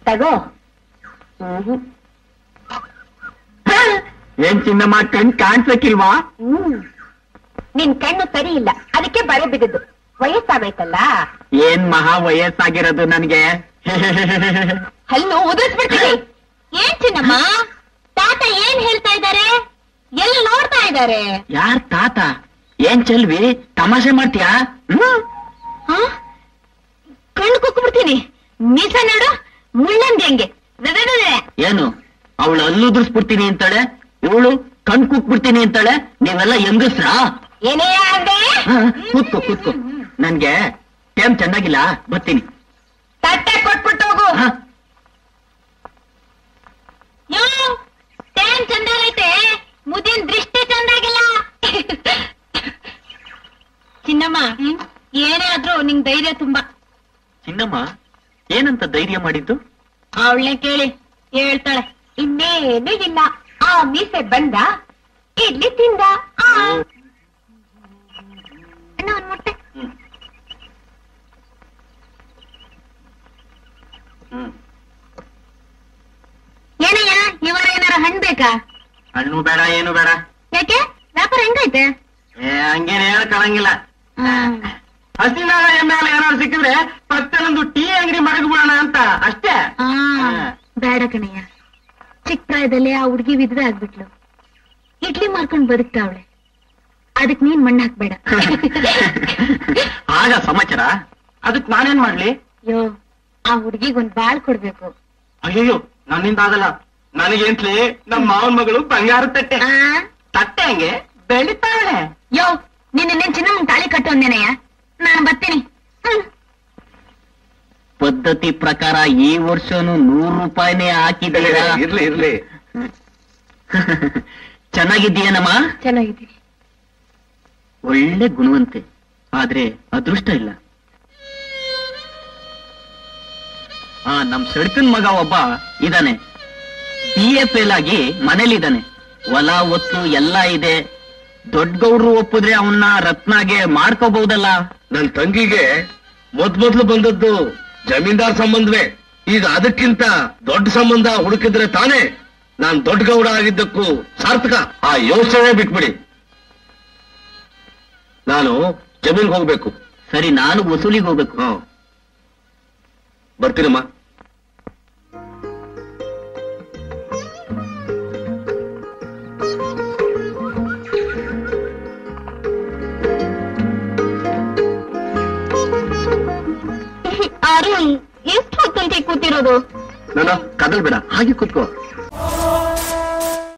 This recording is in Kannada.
ತಗೋ ಏನ್ ಚಿನ್ನಮ್ಮ ಕಣ್ ಕಾಣ್ಸಕ್ಕಿಲ್ವಾ ಹ್ಮ್ ನಿನ್ ಕಣ್ಣು ಸರಿ ಇಲ್ಲ ಅದಕ್ಕೆ ಬರೆ ಬಿದ್ದದ್ದು ವಯಸ್ಸಾಗೈತಲ್ಲ ಏನ್ ಮಹಾ ವಯಸ್ಸಾಗಿರೋದು ನನ್ಗೆ ಹಲ್ಲು ಉದುರಿಸ್ಬಿಡ್ತೀನಿ ಏನ್ ಚಿನ್ನಮ್ಮ ತಾತ ಏನ್ ಹೇಳ್ತಾ ಇದ್ದಾರೆ ಎಲ್ಲಿ ನೋಡ್ತಾ ಇದ್ದಾರೆ ಯಾರ್ ತಾತ ಏನ್ ಚೆಲ್ವಿ ತಮಾಷೆ ಮಾಡ್ತೀಯಾ ಹ್ಮ್ ಕಣ್ಣು ಕುಕ್ಬಿಡ್ತೀನಿ ಮೀಸ ನೋಡು ಮುಳ್ಳಂದಿ ಹಂಗೆ ಏನು ಅವಳು ಅಲ್ಲುದ್ರಿಸ್ಬಿಡ್ತೀನಿ ಅಂತಾಳೆ ಇವಳು ಕಣ್ ಕುಕ್ಬಿಡ್ತೀನಿ ಅಂತಾಳೆ ನೀವೆಲ್ಲ ಹೆಂಗಸ್ರಾ ಏನೇ ಅಂದೆ ಹ, ಕೂತ್ಕೋ ಕೂತ್ಕೋ ನನ್ಗೆ ಟೈಮ್ ಚೆನ್ನಾಗಿಲ್ಲ ಬರ್ತೀನಿ ತಟ್ಟೆ ಕೊಟ್ಬಿಟ್ಟು ಹೋಗು ಹ, ಯೋ ಟೈಮ್ ಚಂದಾಗೈತೆ ಮುದಿನ ದೃಷ್ಟಿ ಚಂದಾಗಿಲ್ಲ ಚಿನ್ನಮ್ಮ ಏನೇ ಆದ್ರೂ ನಿಂಗ್ ಧೈರ್ಯ ತುಂಬಾ ಚಿನ್ನಮ್ಮ ಏನಂತ ಧೈರ್ಯ ಮಾಡಿದ್ದು ಅವಳನ್ನೇ ಕೇಳಿ ಹೇಳ್ತಾಳೆ ಇನ್ನೇನು ಇಲ್ಲ ಆ ಮೀಸೆ ಬಂದ ಇಡ್ಲಿ ತಿಂದ ಆ. ಅಣ್ಣ, ಒಂದ್ ಮೊಟ್ಟೆ ಏನಯ್ಯ ಇವಾರ ಏನಾರ ಹಣ್ಣ್ ಬೇಕಾ ಹಣ್ಣು ಬೇಡ ಏನು ಬೇಡ ಯಾಕೆ ವ್ಯಾಪಾರ ಹೆಂಗೈತೆ ಏ ಹಂಗೇನ್ ಹೇಳ್ಕೊಳಂಗಿಲ್ಲ ಹಸಿನಾಗ ಎಮ್ಮೆಲ್ಲ ಏನಾದ್ರು ಸಿಕ್ಕಿದ್ರೆ ಪಕ್ಕದೊಂದು ಟೀ ಅಂಗಡಿ ಮಡಗ್ಬಿಡೋಣ ಅಂತ ಅಷ್ಟೇ ಆ, ಬೇಡ ಕಣಯ್ಯ ಚಿಕ್ಕ ಪ್ರಾಯದಲ್ಲಿ ಆ ಹುಡ್ಗಿ ವಿಧವೆ ಆಗ್ಬಿಟ್ಲು ಇಡ್ಲಿ ಮಾರ್ಕೊಂಡ್ ಬದುಕ್ತಾವಳೆ ಅದಕ್ ನೀನ್ ಮಣ್ಣ್ ಹಾಕ್ಬೇಡ ಆಗ ಸಮಾಚಾರ ಅದಕ್ ನಾನೇನ್ ಮಾಡ್ಲಿ ಯೋ ಆ ಹುಡ್ಗಿಗೊಂದ್ ಬಾಳ್ ಕೊಡ್ಬೇಕು ಅಯ್ಯೋ ನನ್ನಿಂದ ಆಗಲ್ಲ ನನಗೇಂತ್ಲಿ ನಮ್ಮ ಮಾವನ್ ಮಗಳು ಬಂಗಾರ ತಟ್ಟೆ ಆ? ತಟ್ಟೆ ಹಂಗೆ ಬೆಳಿತಾಳೆ ಯೋ ನಿನ್ನ ನಿನ್ ಚಿನ್ನ ತಾಳಿ ಕಟ್ಟು ಅಂದೇನಯ್ಯ ನಾನು ಬರ್ತೀನಿ ಹ್ಮ್. ಪದ್ಧತಿ ಪ್ರಕಾರ ಈ ವರ್ಷನು ನೂರು ರೂಪಾಯಿನೇ ಹಾಕಿದ್ದೀರಾ ಇರ್ಲಿ ಇರ್ಲಿ ಚೆನ್ನಾಗಿದ್ದೀಯನಮ್ಮ ಚೆನ್ನಾಗಿದ್ದೀನಿ ಒಳ್ಳೆ ಗುಣವಂತೆ ಆದ್ರೆ ಅದೃಷ್ಟ ಇಲ್ಲ ಆ ನಮ್ ಸೆಡ್ಕನ್ ಮಗ ಒಬ್ಬ ಇದಾನೆ ಬಿ ಎ ಫೇಲ್ ಆಗಿ ಮನೇಲಿದ್ದಾನೆ ಹೊಲ ಒತ್ತು ಎಲ್ಲ ಇದೆ ದೊಡ್ಡ ಗೌಡ್ರು ಒಪ್ಪಿದ್ರೆ ಅವನ್ನ ರತ್ನಾಗೆ ಮಾಡ್ಕೋಬಹುದಲ್ಲ ನನ್ ತಂಗಿಗೆ ಮೊದ್ ಮೊದ್ಲು ಬಂದದ್ದು ಜಮೀನ್ದಾರ್ ಸಂಬಂಧವೇ ಈಗ ಅದಕ್ಕಿಂತ ದೊಡ್ಡ ಸಂಬಂಧ ಹುಡುಕಿದ್ರೆ ತಾನೇ ನಾನ್ ದೊಡ್ಡ ಗೌಡ ಆಗಿದ್ದಕ್ಕೂ ಸಾರ್ಥಕ ಆ ಯೋಚನೆ ಬಿಟ್ಬಿಡಿ ನಾನು ಜಮೀನ್ಗೆ ಹೋಗ್ಬೇಕು ಸರಿ ನಾನು ವಸೂಲಿಗೆ ಹೋಗ್ಬೇಕು ಹಾ ಬರ್ತೀನಮ್ಮ ಅರುಣ್ ಎಷ್ಟು ಹೊತ್ತಂತೆ ಕೂತಿರೋದು ನಾನು ಕದಲ್ಬೇಡ ಹಾಗೆ ಕೂತ್ಕೋ